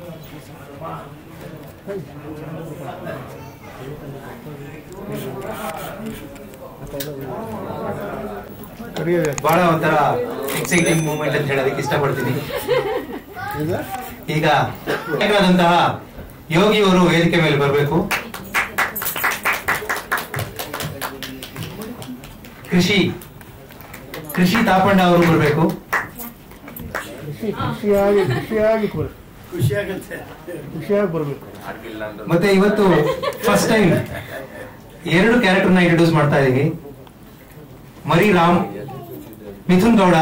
ಬಹಳ ಒಂಥರ exciting moment ಅಂತ ಹೇಳೋದಕ್ಕೆ ಇಷ್ಟಪಡ್ತೀನಿ ಈಗ ಬೇಕಾದಂತಹ ಯೋಗಿಯವರು ವೇದಿಕೆ ಮೇಲೆ ಬರಬೇಕು ಕೃಷಿ ಕೃಷಿ ತಾಪಣ್ಣ ಅವರು ಬರಬೇಕು ಖುಷಿಯಾಗಿ ಖುಷಿಯಾಗಿ ಕೊಡಿ ಖುಷಿಯಾಗುತ್ತೆ ಖುಷಿಯಾಗಿ ಬರಬೇಕು ಮತ್ತೆ ಇವತ್ತು ಫಸ್ಟ್ ಟೈಮ್ ಎರಡು ಕ್ಯಾರೆಕ್ಟರ್ನ ಇಂಟ್ರೊಡ್ಯೂಸ್ ಮಾಡ್ತಾ ಇದೀವಿ ಮರಿ ರಾಮ್ ಮಿಥುನ್ ಗೌಡ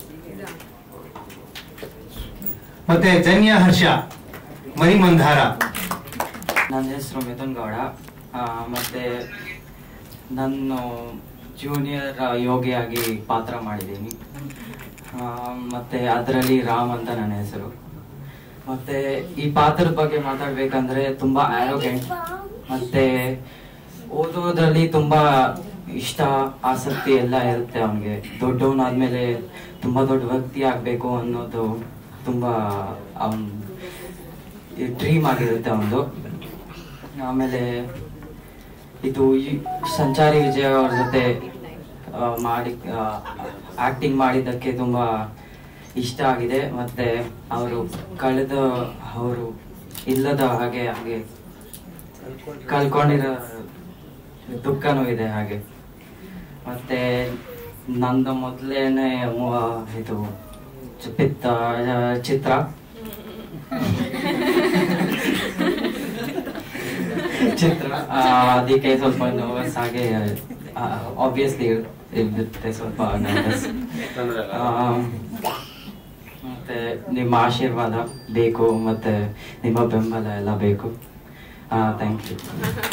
ಮತ್ತೆ ಜನ್ಯ ಹರ್ಷ ಮರಿ ಮಂಧಾರ ನನ್ನ ಹೆಸರು ಮಿಥುನ್ ಗೌಡ ಆ, ಮತ್ತೆ ನಾನು ಜೂನಿಯರ್ ಯೋಗಿಯಾಗಿ ಪಾತ್ರ ಮಾಡಿದ್ದೀನಿ ಆ, ಮತ್ತೆ ಅದರಲ್ಲಿ ರಾಮ್ ಅಂತ ನನ್ನ ಹೆಸರು ಮತ್ತೆ ಈ ಪಾತ್ರದ ಬಗ್ಗೆ ಮಾತಾಡ್ಬೇಕಂದ್ರೆ ತುಂಬಾ ಆರೋಗ್ಯಂಟ್ ಮತ್ತೆ ಓದೋದ್ರಲ್ಲಿ ತುಂಬಾ ಇಷ್ಟ ಆಸಕ್ತಿ ಎಲ್ಲ ಇರುತ್ತೆ ಅವನಿಗೆ ದೊಡ್ಡವನಾದ್ಮೇಲೆ ತುಂಬಾ ದೊಡ್ಡ ವ್ಯಕ್ತಿ ಆಗ್ಬೇಕು ಅನ್ನೋದು ತುಂಬಾ ಅವನ್ ಡ್ರೀಮ್ ಆಗಿರುತ್ತೆ ಅವನು ಆಮೇಲೆ ಇದು ಈ ಸಂಚಾರಿ ವಿಜಯ್ ಅವ್ರ ಜೊತೆ ಆ, ಮಾಡಿ ಆಕ್ಟಿಂಗ್ ಮಾಡಿದ್ದಕ್ಕೆ ತುಂಬಾ ಇಷ್ಟ ಆಗಿದೆ ಮತ್ತೆ ಅವರು ಕಳೆದ ಅವರು ಇಲ್ಲದ ಹಾಗೆ ಹಾಗೆ ಕಳ್ಕೊಂಡಿರೋ ದುಃಖನೂ ಇದೆ ಹಾಗೆ ಮತ್ತೆ ನಂದು ಮೊದಲೇನೆ ಇದು ಚ- ಪಿತ್ತ ಆ, ಚಿತ್ರ ಚಿತ್ರ ಆ, ಅದಕ್ಕೆ ಸ್ವಲ್ಪ ನರ್ವಸ್ ಹಾಗೆ ಆಬ್ವಿಯಸ್ಲಿ ಇರುತ್ತೆ ಸ್ವಲ್ಪ ನರ್ವಸ್ ಮತ್ತೆ ನಿಮ್ಮ ಆಶೀರ್ವಾದ ಬೇಕು ಮತ್ತೆ ನಿಮ್ಮ ಬೆಂಬಲ ಎಲ್ಲ ಬೇಕು thank you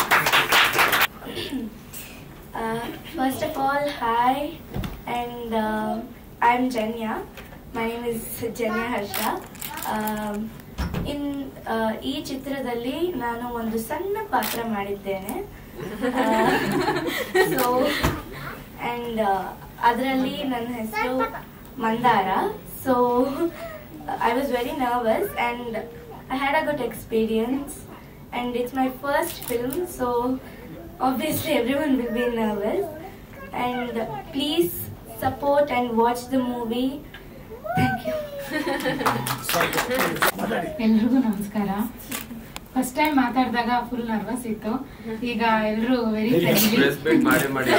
Uh, first of all, hi, and uh, I'm Janya. My name is Janya Harsha. Um, in uh, ಈ ಚಿತ್ರದಲ್ಲಿ ನಾನು ಒಂದು ಸಣ್ಣ ಪಾತ್ರ ಮಾಡಿದ್ದೇನೆ ಸೊ ಆ್ಯಂಡ್ ಅದರಲ್ಲಿ ನನ್ನ ಹೆಸರು Mandara so I was very nervous and I had a good experience and it's my first film so obviously everyone will be nervous and please support and watch the movie thank you ಎಲ್ರಿಗೂ ನಮಸ್ಕಾರ first time ಮಾತಾಡಿದಾಗ full nervous ಇತ್ತು ಈಗ ಎಲ್ರು very friendly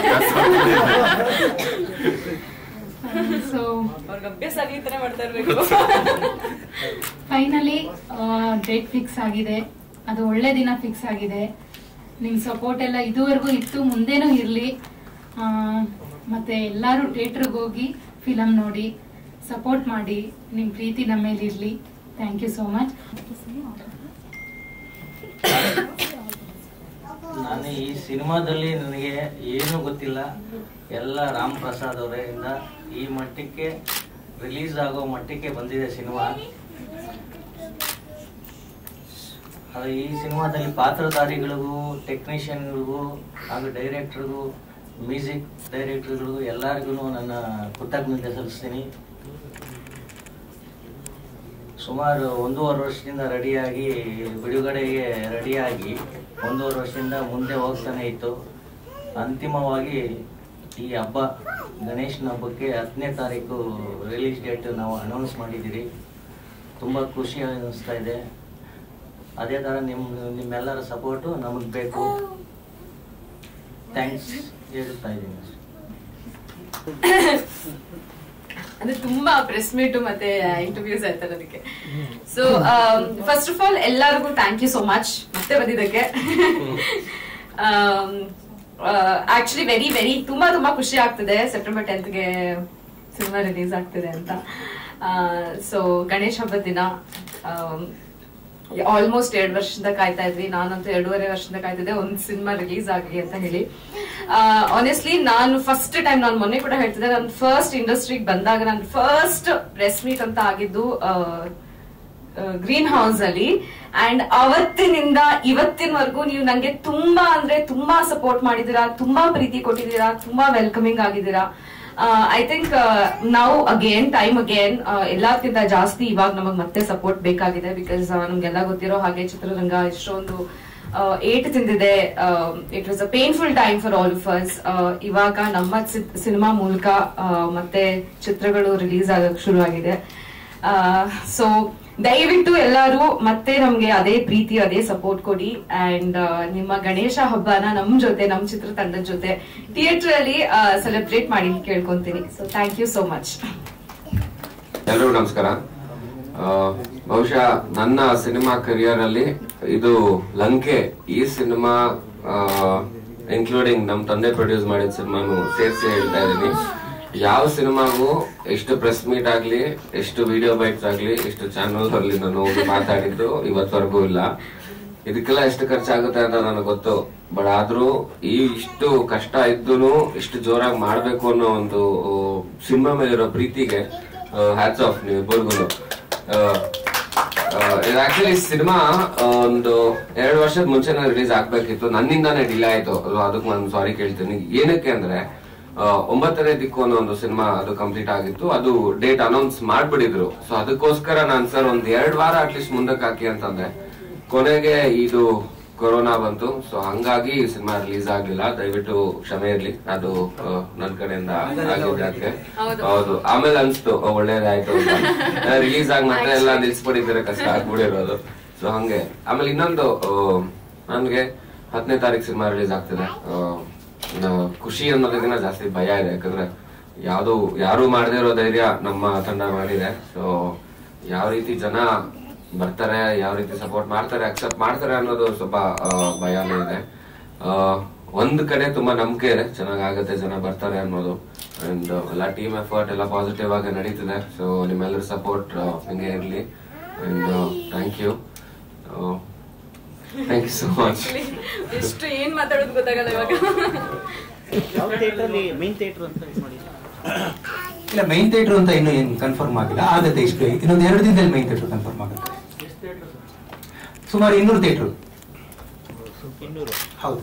so ಅವ್ರಿಗೆ ಅಭ್ಯಾಸ ಆಗಿ ಈ ತರ ಮಾಡ್ತಾ ಇರ್ಬೇಕು ಫೈನಲಿ ಡೇಟ್ ಫಿಕ್ಸ್ ಆಗಿದೆ ಅದು ಒಳ್ಳೆ ದಿನ ಫಿಕ್ಸ್ ಆಗಿದೆ ನಿಮ್ ಸಪೋರ್ಟ್ ಎಲ್ಲ ಇದುವರೆಗೂ ಇತ್ತು ಮುಂದೇನೂ ಇರಲಿ ಮತ್ತೆ ಎಲ್ಲರೂ ಥಿಯೇಟ್ರಿಗೆ ಹೋಗಿ ಫಿಲಮ್ ನೋಡಿ ಸಪೋರ್ಟ್ ಮಾಡಿ ನಿಮ್ ಪ್ರೀತಿ ನಮ್ಮ ಮೇಲೆ ಇರಲಿ ಥ್ಯಾಂಕ್ ಯು ಸೋ ಮಚ್ ನಾನು ಈ ಸಿನಿಮಾದಲ್ಲಿ ನನಗೆ ಏನು ಗೊತ್ತಿಲ್ಲ ಎಲ್ಲ ರಾಮ್ ಪ್ರಸಾದ್ ಅವರಿಂದ ಈ ಮಟ್ಟಕ್ಕೆ ರಿಲೀಸ್ ಆಗೋ ಮಟ್ಟಕ್ಕೆ ಬಂದಿದೆ ಸಿನಿಮಾ ಅದು ಈ ಸಿನಿಮಾದಲ್ಲಿ ಪಾತ್ರಧಾರಿಗಳಿಗೂ ಟೆಕ್ನಿಷಿಯನ್ಗಳಿಗೂ ಹಾಗೂ ಡೈರೆಕ್ಟರ್ಗೂ ಮ್ಯೂಸಿಕ್ ಡೈರೆಕ್ಟರ್ಗಳಿಗೂ ಎಲ್ಲರಿಗೂ ನನ್ನ ಕೃತಜ್ಞತೆ ಸಲ್ಲಿಸ್ತೀನಿ ಸುಮಾರು ಒಂದೂವರೆ ವರ್ಷದಿಂದ ರೆಡಿಯಾಗಿ ಬಿಡುಗಡೆಗೆ ರೆಡಿಯಾಗಿ ಒಂದೂವರೆ ವರ್ಷದಿಂದ ಮುಂದೆ ಹೋಗ್ತಾನೆ ಇತ್ತು ಅಂತಿಮವಾಗಿ ಈ ಹಬ್ಬ ಗಣೇಶನ ಹಬ್ಬಕ್ಕೆ ಹತ್ತನೇ ತಾರೀಕು ರಿಲೀಸ್ ಡೇಟ್ ನಾವು ಅನೌನ್ಸ್ ಮಾಡಿದ್ದೀರಿ ತುಂಬ ಖುಷಿ ಅನ್ನಿಸ್ತಾ ಇದೆ ಅದೇ ಥರ ನಿಮ್ಮ ನಿಮ್ಮೆಲ್ಲರ ಸಪೋರ್ಟು ನಮಗೆ ಬೇಕು ಥ್ಯಾಂಕ್ಸ್ ಹೇಳ್ತಾ ಇದ್ದೀನಿ ಅಂದ್ರೆ ತುಂಬಾ ಪ್ರೆಸ್ ಮೀಟ್ ಮತ್ತೆ ಇಂಟರ್ವ್ಯೂಸ್ ಆಯ್ತಾರೆ ಅದಕ್ಕೆ ಸೊ ಫಸ್ಟ್ ಆಫ್ ಆಲ್ ಎಲ್ಲರಿಗೂ ಥ್ಯಾಂಕ್ ಯು ಸೋ ಮಚ್ ಮತ್ತೆ ಬಂದಿದ್ದಕ್ಕೆ ಆಕ್ಚುಲಿ ವೆರಿ ವೆರಿ ತುಂಬಾ ತುಂಬಾ ಖುಷಿ ಆಗ್ತದೆ ಸೆಪ್ಟೆಂಬರ್ ಟೆಂತ್ಗೆ ಸಿನಿಮಾ ರಿಲೀಸ್ ಆಗ್ತಿದೆ ಅಂತ ಸೊ ಗಣೇಶ್ ಹಬ್ಬದ ದಿನ ಆಲ್ಮೋಸ್ಟ್ ಎರಡು ವರ್ಷದಿಂದ ಕಾಯ್ತಾ ಇದ್ವಿ ನಾನಂತೂ ಎರಡೂವರೆ ವರ್ಷದಿಂದ ಕಾಯ್ತಿದ್ದೆ ಒಂದು ಸಿನಿಮಾ ರಿಲೀಸ್ ಆಗಲಿ ಅಂತ ಹೇಳಿ ಆನೆಸ್ಟ್ಲಿ ನಾನು ಫಸ್ಟ್ ಟೈಮ್ ನಾನು ಮೊನ್ನೆ ಕೂಡ ಹೇಳ್ತಿದ್ದೆ ನಾನು ಫಸ್ಟ್ ಇಂಡಸ್ಟ್ರಿಗೆ ಬಂದಾಗ ನಾನು ಫಸ್ಟ್ ಪ್ರೆಸ್ ಮೀಟ್ ಅಂತ ಆಗಿದ್ದು ಗ್ರೀನ್ ಹೌಸ್ ಅಲ್ಲಿ ಅಂಡ್ ಅವತ್ತಿನಿಂದ ಇವತ್ತಿನವರೆಗೂ ನೀವು ನಂಗೆ ತುಂಬಾ ಅಂದ್ರೆ ತುಂಬಾ ಸಪೋರ್ಟ್ ಮಾಡಿದೀರಾ ತುಂಬಾ ಪ್ರೀತಿ ಕೊಟ್ಟಿದ್ದೀರಾ ತುಂಬಾ ವೆಲ್ಕಮಿಂಗ್ ಆಗಿದ್ದೀರಾ ಐ ಥಿಂಕ್ ನಾವು ಅಗೇನ್ ಟೈಮ್ ಅಗೇನ್ ಎಲ್ಲಕ್ಕಿಂತ ಜಾಸ್ತಿ ಇವಾಗ ನಮಗ್ ಮತ್ತೆ ಸಪೋರ್ಟ್ ಬೇಕಾಗಿದೆ ಬಿಕಾಸ್ ನಮ್ಗೆಲ್ಲ ಗೊತ್ತಿರೋ ಹಾಗೆ ಚಿತ್ರರಂಗ ಎಷ್ಟೊಂದು ಏಟ್ ತಿಂದಿದೆ it was a painful time for all of us ಇವಾಗ ನಮ್ಮ ಸಿನಿಮಾ ಮೂಲಕ ಆ, ಮತ್ತೆ ಚಿತ್ರಗಳು ರಿಲೀಸ್ ಆಗಕ್ ಶುರು ಆಗಿದೆ ಸೊ ದಯವಿಟ್ಟು ಎಲ್ಲರೂ ಮತ್ತೆ ನಮ್ಗೆ ಅದೇ ಪ್ರೀತಿ ಅದೇ ಸಪೋರ್ಟ್ ಕೊಡಿ ಅಂಡ್ ನಿಮ್ಮ ಗಣೇಶ ಹಬ್ಬನ ನಮ್ ಜೊತೆ ನಮ್ ಚಿತ್ರತಂಡದ ಜೊತೆ ಥಿಯೇಟರ್ ಅಲ್ಲಿ ಸೆಲೆಬ್ರೇಟ್ ಮಾಡಿ ಅಂತ ಕೇಳ್ಕೊಂತೀನಿ so thank you so much ಎಲ್ರಿಗೂ ನಮಸ್ಕಾರ ಆ, ಬಹುಶಃ ನನ್ನ ಸಿನಿಮಾ ಕರಿಯರ್ ಅಲ್ಲಿ ಇದು ಲಂಕೆ ಈ ಸಿನಿಮಾ ಇನ್ಕ್ಲೂಡಿಂಗ್ ನಮ್ ತಂದೆ ಪ್ರೊಡ್ಯೂಸ್ ಮಾಡಿದ ಸಿನಿಮಾನು ಸೇರಿಸಿ ಹೇಳ್ತಾ ಇದೀನಿ ಯಾವ ಸಿನಿಮಾಗೂ ಎಷ್ಟು ಪ್ರೆಸ್ ಮೀಟ್ ಆಗ್ಲಿ ಎಷ್ಟು ವಿಡಿಯೋ ಬೈಟ್ಸ್ ಆಗ್ಲಿ ಎಷ್ಟು ಚಾನಲ್ ಅಲ್ಲಿ ನಾನು ಹೋಗಿ ಮಾತಾಡಿದ್ದು ಇವತ್ತವರೆಗೂ ಇಲ್ಲ ಇದಕ್ಕೆಲ್ಲ ಎಷ್ಟು ಖರ್ಚಾಗುತ್ತೆ ಅಂತ ನನಗೆ ಗೊತ್ತು ಬಟ್ ಆದ್ರೂ ಈ ಇಷ್ಟು ಕಷ್ಟ ಇದ್ದೂನು ಇಷ್ಟು ಜೋರಾಗಿ ಮಾಡ್ಬೇಕು ಅನ್ನೋ ಒಂದು ಸಿನಿಮಾ ಮೇಲಿರೋ ಪ್ರೀತಿಗೆ ಹ್ಯಾಟ್ಸ್ ಆಫ್ ನೀವು ಇಬ್ಬರಿಗೂ ಇದು ಆಕ್ಚುಲಿ ಸಿನಿಮಾ ಒಂದು ಎರಡು ವರ್ಷದ ಮುಂಚೆನೆ ರಿಲೀಸ್ ಆಗ್ಬೇಕಿತ್ತು ನನ್ನಿಂದಾನೇ ಡಿಲೇ ಆಯ್ತು ಅಲ್ವಾ ಅದಕ್ಕೆ ನಾನು ಸಾರಿ ಕೇಳ್ತೀನಿ ಏನಕ್ಕೆ ಅಂದ್ರೆ ಆ, ಒಂಬತ್ತನೇ ದಿಕ್ಕು ಅನ್ನೋ ಒಂದು ಸಿನಿಮಾ ಅದು ಕಂಪ್ಲೀಟ್ ಆಗಿತ್ತು ಅದು ಡೇಟ್ ಅನೌನ್ಸ್ ಮಾಡ್ಬಿಟ್ಟಿದ್ರು ಸೊ ಅದಕ್ಕೋಸ್ಕರ ನಾನು ಸರ್ ಒಂದ್ ಎರಡ್ ವಾರ ಅಟ್ಲೀಸ್ಟ್ ಮುಂದಕ್ಕೆ ಹಾಕಿ ಅಂತಂದೆ ಕೊನೆಗೆ ಇದು ಕೊರೋನಾ ಬಂತು ಸೊ ಹಂಗಾಗಿ ಸಿನಿಮಾ ರಿಲೀಸ್ ಆಗ್ಲಿಲ್ಲ ದಯವಿಟ್ಟು ಕ್ಷಮೆ ಇರ್ಲಿ ಅದು ಆ, ನನ್ ಕಡೆಯಿಂದ ಆಗಿದ್ದಕ್ಕೆ ಹೌದು ಆಮೇಲೆ ಅನ್ಸ್ತು ಓ, ಒಳ್ಳೇದಾಯ್ತು ರಿಲೀಸ್ ಆಗಿ ಮತ್ತೆ ಎಲ್ಲ ನಿಲ್ಸ್ಬಿಟ್ಟಿದ್ರೆ ಕಷ್ಟ ಆಗ್ಬಿಡಿರೋದು ಸೊ ಹಂಗೆ ಆಮೇಲೆ ಇನ್ನೊಂದು ಆ, ನನ್ಗೆ ಹತ್ತನೇ ತಾರೀಕು ಸಿನಿಮಾ ರಿಲೀಸ್ ಆಗ್ತಿದೆ ಆ, ನ- ಖುಷಿ ಅನ್ನೋದಕ್ಕಿಂತ ಜಾಸ್ತಿ ಭಯ ಇದೆ ಯಾಕಂದ್ರೆ ಯಾವ್ದು ಯಾರು ಮಾಡದೇ ಇರೋ ಧೈರ್ಯ ನಮ್ಮ ತಂಡ ಮಾಡಿದೆ ಸೊ ಯಾವ ರೀತಿ ಜನ ಬರ್ತಾರೆ ಯಾವ ರೀತಿ ಸಪೋರ್ಟ್ ಮಾಡ್ತಾರೆ ಅಕ್ಸೆಪ್ಟ್ ಮಾಡ್ತಾರೆ ಅನ್ನೋದು ಸ್ವಲ್ಪ ಆ, ಭಯನೇ ಇದೆ ಆ, ಒಂದ್ ಕಡೆ ತುಂಬಾ ನಂಬಿಕೆ ಇದೆ ಚೆನ್ನಾಗಾಗತ್ತೆ ಜನ ಬರ್ತಾರೆ ಅನ್ನೋದು ಅಂಡ್ ಎಲ್ಲ ಟೀಮ್ ಎಫರ್ಟ್ ಎಲ್ಲ ಪಾಸಿಟಿವ್ ಆಗಿ ನಡೀತಿದೆ ಸೊ ನಿಮ್ಮೆಲ್ಲರ ಸಪೋರ್ಟ್ ಹಿಂಗೆ ಇರ್ಲಿ and thank you thank you so much ಎಷ್ಟು ಏನ್ ಮಾತಾಡೋದು ಗೊತ್ತಾಗಲ್ಲ ಇವಾಗ ಯಾವ ಥಿಯೇಟ್ರಲ್ಲಿ ಮೇನ್ ಥಿಯೇಟರ್ ಅಂತ ಇದು ಮಾಡಿ ಇಲ್ಲ ಮೈನ್ ಥಿಯೇಟರ್ ಅಂತ ಇನ್ನೂ ಏನು ಕನ್ಫರ್ಮ್ ಆಗಿಲ್ಲ ಆಗುತ್ತೆ ಇಷ್ಟು ಇನ್ನೊಂದು ಎರಡು ದಿನದಲ್ಲಿ ಮೈನ್ ಥಿಯೇಟರ್ ಕನ್ಫರ್ಮ್ ಆಗುತ್ತೆ ಸುಮಾರು ಇನ್ನೂರು ಥಿಯೇಟರ್ ಇನ್ನೂರು ಹೌದು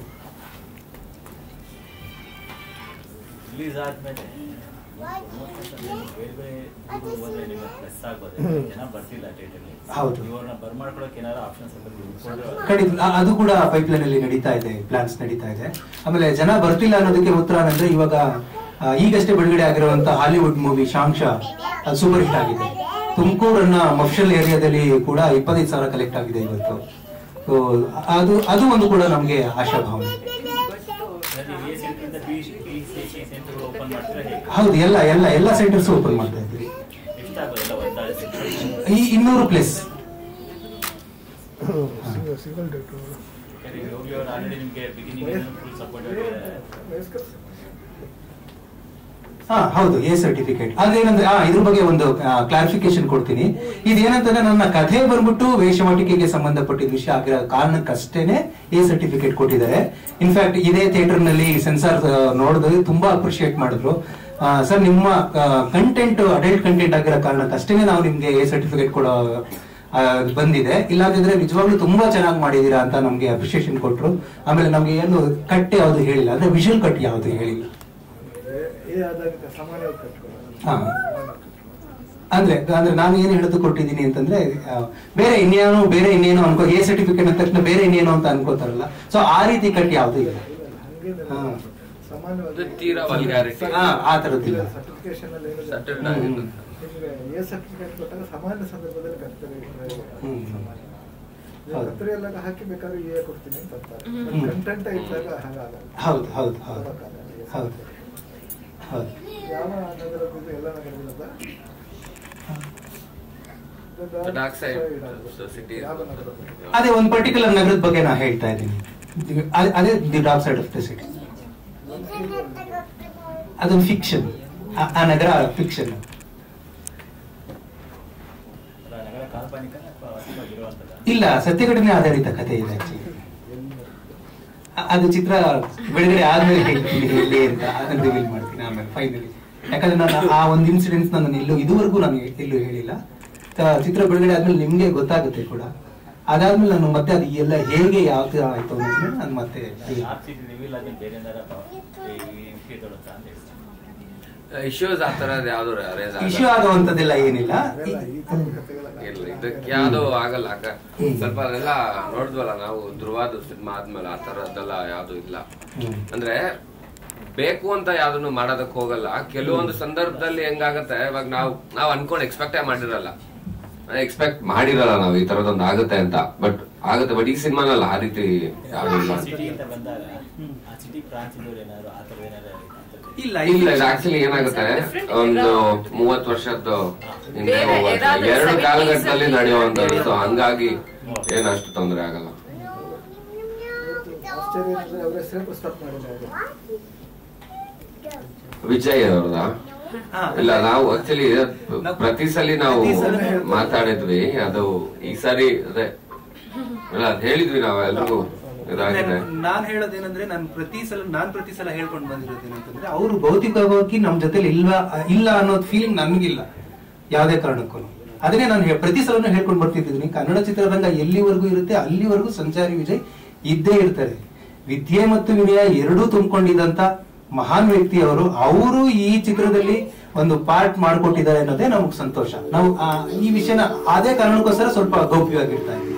ರಿಲೀಸ್ ಆದ್ಮೇಲೆ ಬೇರೆ ಬೇರೆ ಊರು ಹೋದ್ರೆ ನಿಮಗೆ ಪ್ಲಸ್ ಆಗ್ಬೋದು ಜನ ಬರ್ತಿಲ್ಲ ಥಿಯೇಟರ್ಲಿ ಹೌದು. ಇವ್ರನ್ನ ಬರ್ಮಾಡ್ಕೊಳಕ್ಕೆ ಏನಾದ್ರು ಆಪ್ಷನ್ಸ್ ಅಂತ ಖಂಡಿತ ಆ- ಅದು ಕೂಡ ಪೈಪ್ಲೈನ್ ಅಲ್ಲಿ ನಡೀತಾ ಇದೆ ಪ್ಲಾನ್ಸ್ ನಡೀತಾ ಇದೆ ಆಮೇಲೆ ಜನ ಬರ್ತಿಲ್ಲ ಅನ್ನೋದಕ್ಕೆ ಉತ್ತರ ಅಂದ್ರೆ ಇವಾಗ ಆ, ಈಗಷ್ಟೇ ಬಿಡುಗಡೆ ಆಗಿರುವಂತ ಹಾಲಿವುಡ್ ಮೂವಿ ಶಾಂಕ್ಷಾ ಅದು ಸೂಪರ್ ಹಿಟ್ ಆಗಿದೆ ತುಮಕೂರನ್ನ ಮಫ್ಷಲ್ ಏರಿಯಾದಲ್ಲಿ ಕೂಡ ಇಪ್ಪತ್ತೈದು ಸಾವಿರ ಕಲೆಕ್ಟ್ ಆಗಿದೆ ಇವತ್ತು ಸೊ ಅದು ಅದು ಒಂದು ಕೂಡ ನಮಗೆ ಆಶಾಭಾವನೆ ಎ ಸೆಂಟ್ರಿಂದ B B C C center open ಮಾಡ್ತಾರೆ ಹೇಗೆ ಹೌದು ಎಲ್ಲ ಎಲ್ಲ ಎಲ್ಲ ಸೆಂಟರ್ಸ್ ಓಪನ್ ಮಾಡ್ತಾ ಇದ್ದೀವಿ ಎಷ್ಟಾಗೋದಿಲ್ಲ ಒಂದಾದ್ರೆ ಈ ಇನ್ನೂರು ಪ್ಲೇಸ್ ಸಿಂಗಲ್ ಡೇಟು ಯಾಕಂದ್ರೆ ಯೋಗಿ ಅವರು ಆಲ್ರೆಡಿ ನಿಮಗೆ ಬಿಗಿನಿಂಗ್ ಫುಲ್ ಸಪೋರ್ಟ್ ಮಾಡಿದ್ದಾರೆ ಹಾ ಹೌದು ಎ ಸರ್ಟಿಫಿಕೇಟ್ ಅದೇನಂದ್ರೆ ಆ ಇದ್ರ ಬಗ್ಗೆ ಒಂದು ಕ್ಲಾರಿಫಿಕೇಶನ್ ಕೊಡ್ತೀನಿ ಇದೇನಂತಂದ್ರೆ ನನ್ನ ಕಥೆ ಬಂದ್ಬಿಟ್ಟು ವೇಷವಾಟಿಕೆಗೆ ಸಂಬಂಧಪಟ್ಟಿದ ವಿಷಯ ಆಗಿರೋ ಕಾರಣಕ್ಕಷ್ಟೇನೆ ಎ ಸರ್ಟಿಫಿಕೇಟ್ ಕೊಟ್ಟಿದ್ದಾರೆ ಇನ್ಫ್ಯಾಕ್ಟ್ ಇದೇ ಥಿಯೇಟರ್ ನಲ್ಲಿ ಸೆನ್ಸಾರ್ ನೋಡಿದ್ರೆ ತುಂಬಾ ಅಪ್ರಿಶಿಯೇಟ್ ಮಾಡಿದ್ರು ಸರ್ ನಿಮ್ಮ ಕಂಟೆಂಟ್ ಅಡಲ್ಟ್ ಕಂಟೆಂಟ್ ಆಗಿರೋ ಕಾರಣಕ್ಕಷ್ಟೇನೆ ನಾವು ನಿಮ್ಗೆ ಎ ಸರ್ಟಿಫಿಕೇಟ್ ಕೊಡೋ ಆ, ಬಂದಿದೆ ಇಲ್ಲಾಂತಿದ್ರೆ ನಿಜವಾಗ್ಲೂ ತುಂಬಾ ಚೆನ್ನಾಗಿ ಮಾಡಿದೀರಾ ಅಂತ ನಮ್ಗೆ ಅಪ್ರಿಶಿಯೇಷನ್ ಕೊಟ್ರು ಆಮೇಲೆ ನಮ್ಗೆ ಏನು ಕಟ್ ಯಾವ್ದು ಹೇಳಿಲ್ಲ ಅಂದ್ರೆ ವಿಷುವಲ್ ಕಟ್ ಯಾವ್ದು ಹೇಳಿಲ್ಲ ಏ ಆದಾಗ ಸಾಮಾನ್ಯವಾಗಿ ಕಟ್ಕೊಳ್ಳೋದು ಹಾ. ಅಂದ್ರೆ ಅಂದ್ರೆ ನಾನು ಏನ್ ಹೇಳೋದು ಕೊಟ್ಟಿದ್ದೀನಿ ಅಂತಂದ್ರೆ ಆ, ಬೇರೆ ಇನ್ನೇನು ಬೇರೆ ಇನ್ನೇನು ಅನ್ಕೋ ಎ ಸರ್ಟಿಫಿಕೇಟ್ ಅಂದ ತಕ್ಷಣ ಬೇರೆ ಇನ್ನೇನು ಅಂತ ಅನ್ಕೋತಾರಲ್ಲ ಸೊ ಆ ರೀತಿ ಕಟ್ ಯಾವ್ದು ಇಲ್ಲ ಹಂಗೇನಿಲ್ಲ ಹಾ. ಸಾಮಾನ್ಯವಾಗಿ ತೀರಾ vulgarity. ಹಾ, ಆ ತರದ್ದಿಲ್ಲ. ಸರ್ಟಿಫಿಕೇಶನ್ ಅಲ್ಲಿ ಏನಿಲ್ಲ Settled ಹ್ಮ್. ಆಗಿಲ್ಲ. ನಿಮ್ಗೆ ಎ ಸರ್ಟಿಫಿಕೇಟ್ ಕೊಟ್ಟಾಗ ಸಾಮಾನ್ಯ ಸಂದರ್ಭದಲ್ಲಿ ಕರ್ತವ್ಯ ಹ್ಮ್. ಹೌದು. ಕರ್ತವ್ಯ ಎಲ್ಲ ಹಾಕಿ ಬೇಕಾದ್ರೆ ಎ ಕೊಡ್ತೀನಿ ಅಂತ ಅಂತಾರೆ ಹ್ಮ್. ಕಂಟೆಂಟ್ ಇದ್ದಾಗ ಹಾಗಾಗಲ್ಲ ಹೌದು ಹೌದು ಹೌದು ಕೊಡಕ್ಕಾಗಲ್ಲ. ಹೌದು ಹೌದು ಯಾವ ನಗರದ್ದು ಎಲ್ಲ ನಗರಗಳಲ್ಲ The dark side of the city. ಯಾವ ನಗರದ್ದು ಅದೇ ಒಂದು ಪರ್ಟಿಕ್ಯುಲರ್ ನಗರದ ಬಗ್ಗೆ ನಾ ಹೇಳ್ತಾ ಇದ್ದೀನಿ ಅದ್- ಅದೇ the dark side of the city ಅದೊಂದು ಫಿಕ್ಷನ್ ಆ ನಗರ ಫಿಕ್ಷನ್ ಅಲ್ಲ, ನಗರ ಕಾಲ್ಪನಿಕ ಅಥವಾ ವಾಸ್ತವವಾಗಿರುವಂಥದ್ದಾ? ಇಲ್ಲ ಸತ್ಯ ಘಟನೆ ಆಧಾರಿತ ಕಥೆ ಇದೆ ಆಕ್ಚುಲಿ ಅದು ಚಿತ್ರ ಬಿಡುಗಡೆ ಆದ್ಮೇಲೆ ಹೇಳ್ತೀನಿ ಎಲ್ಲಿ ಅಂತ ಅದನ್ನ ರಿವೀಲ್ ಮಾಡ್ತೀನಿ ಆಮೇಲೆ ಫೈನಲಿ ಯಾಕಂದ್ರೆ ನಾನು ಆ ಒಂದು ಇನ್ಸಿಡೆಂಟ್ಸ್ ನಾನು ಎಲ್ಲೂ ಇದುವರೆಗೂ ನಾನು ಎಲ್ಲೂ ಹೇಳಿಲ್ಲ ತ- ಚಿತ್ರ ಬಿಡುಗಡೆ ಆದ್ಮೇಲೆ ನಿಮ್ಗೆ ಗೊತ್ತಾಗುತ್ತೆ ಕೂಡ ಅದಾದ್ಮೇಲೆ ನಾನು ಮತ್ತೆ ಅದು ಎಲ್ಲ ಹೇಗೆ ಯಾವ ತರ ಆಯ್ತು ಅನ್ನೋದನ್ನ ನಾನು ಮತ್ತೆ ಆರ್ ಸಿ ರಿವೀಲ್ ಆದ್ಮೇಲೆ ಬೇರೆ ಏನಾರ ಈ ವಿಷಯ ತೊಡುತ್ತಾ ಅಂತ ಹೇಳ್ತೀನಿ ಇಶ್ಯೂಸ್ ಆ ತರದ್ ಯಾವ್ದು ರೇಸ್ ಇಶ್ಯೂ ಆಗುವಂತದ್ದೆಲ್ಲ ಏನಿಲ್ಲ ಇಲ್ಲ ಇದಕ್ಕೆ ಯಾವ್ದು ಆಗಲ್ಲ ಅಕ್ಕ. ಸ್ವಲ್ಪ ಅದೆಲ್ಲ ನೋಡಿದ್ವಲ್ಲ ನಾವು ಧ್ರುವಾದ ಸಿನಿಮಾ ಆದ್ಮೇಲೆ ಆ ತರದ್ದೆಲ್ಲ ಯಾವ್ದು ಇಲ್ಲ ಹ್ಮ್. ಅಂದ್ರೆ ಬೇಕು ಅಂತ ಯಾವ್ದನ್ನು ಮಾಡೋದಕ್ ಹೋಗಲ್ಲ ಕೆಲವೊಂದು ಸಂದರ್ಭದಲ್ಲಿ ಹೆಂಗಾಗತ್ತೆ ಇವಾಗ ನಾವು ನಾವ್ ಅನ್ಕೊಂಡ್ ಎಕ್ಸ್ಪೆಕ್ಟೇ ಮಾಡಿರಲ್ಲ ಎಕ್ಸ್ಪೆಕ್ಟ್ ಮಾಡಿರಲ್ಲ ನಾವು ಈ ತರದೊಂದು ಆಗುತ್ತೆ ಅಂತ ಬಟ್ ಆಗುತ್ತೆ ಬಟ್ ಈ ಸಿನಿಮಾನಲ್ಲ ಆ ರೀತಿ ಯಾವ್ದು ಇಲ್ಲ ಸಿಟಿ ಅಂತ ಬಂದಾಗ ಆ ಸಿಟಿ ಬ್ರಾಂಚ್ ಇದ್ದವ್ರು ಏನಾದ್ರು ಆ ಥರ ಏನಾದ್ರು ಇಲ್ಲ ಇಲ್ಲ ಇದು ಆಕ್ಚುಲಿ ಏನಾಗುತ್ತೆ ಒಂದು ಮೂವತ್ ವರ್ಷದ್ದು ಹಿಂದೆ ಬೇರೆ ಹೋಗುತ್ತೆ. ಏನಾದ್ರು ಎರಡು 70s ಕಾಲಘಟ್ಟದಲ್ಲಿ ಅಲ್ಲಿ ನಡೆಯುವಂತದ್ದು ಸೊ ಹಂಗಾಗಿ ಏನಷ್ಟು ತೊಂದರೆ ಆಗಲ್ಲ ಆಶ್ಚರ್ಯ ಅಂದ್ರೆ ಅವರ ಹೆಸರೇ ಪ್ರಸ್ತಾಪ ಮಾಡಿಲ್ಲ ಯಾರು. ವಿಜಯ್ ಅವ್ರದ ಹಾ. ಇಲ್ಲ ನಾವು ಆಕ್ಚುಲಿ ಪ್ರತಿ ಸಲ ನಾವು ಪ್ರತಿ ಸಲ ಮಾತಾಡಿದ್ವಿ ಅದು ಈ ಸಾರಿ ಅದೇ ಇಲ್ಲ ಅದ್ ಹೇಳಿದ್ವಿ ನಾವು ಎಲ್ರಿಗೂ ಇದಾಗಿದೆ ನಾನ್ ಹೇಳೋದೇನಂದ್ರೆ ನಾನು ಪ್ರತಿ ಸಲ ನಾನ್ ಪ್ರತಿ ಸಲ ಹೇಳ್ಕೊಂಡು ಬಂದಿರೋದೇನಂತಂದ್ರೆ ಅವರು ಭೌತಿಕವಾಗಿ ನಮ್ ಜೊತೆಲಿ ಇಲ್ಲ ಇಲ್ಲ ಅನ್ನೋದು ಫೀಲಿಂಗ್ ನನ್ಗಿಲ್ಲ ಯಾವ್ದೇ ಕಾರಣಕ್ಕೂ ಅದನ್ನೇ ನಾನು ಹೇ- ಪ್ರತಿ ಸಲನೂ ಹೇಳ್ಕೊಂಡು ಬರ್ತಿದ್ದೀನಿ ಕನ್ನಡ ಚಿತ್ರರಂಗ ಎಲ್ಲಿವರೆಗೂ ಇರುತ್ತೆ ಅಲ್ಲಿವರೆಗೂ ಸಂಚಾರಿ ವಿಜಯ್ ಇದ್ದೇ ಇರ್ತಾರೆ ವಿದ್ಯೆ ಮತ್ತು ವಿನಯ ಎರಡೂ ತುಂಬಿಕೊಂಡಿದ್ದಂತ ಮಹಾನ್ ವ್ಯಕ್ತಿ ಅವರು ಅವರು ಈ ಚಿತ್ರದಲ್ಲಿ ಒಂದು ಪಾರ್ಟ್ ಮಾಡ್ಕೊಟ್ಟಿದ್ದಾರೆ ಅನ್ನೋದೇ ನಮಗ್ ಸಂತೋಷ ನಾವು ಆ, ಈ ವಿಷಯನ ಅದೇ ಕಾರಣಕ್ಕೋಸ್ಕರ ಸ್ವಲ್ಪ ಗೌಪ್ಯವಾಗಿರ್ತಾ ಇದ್ದೀವಿ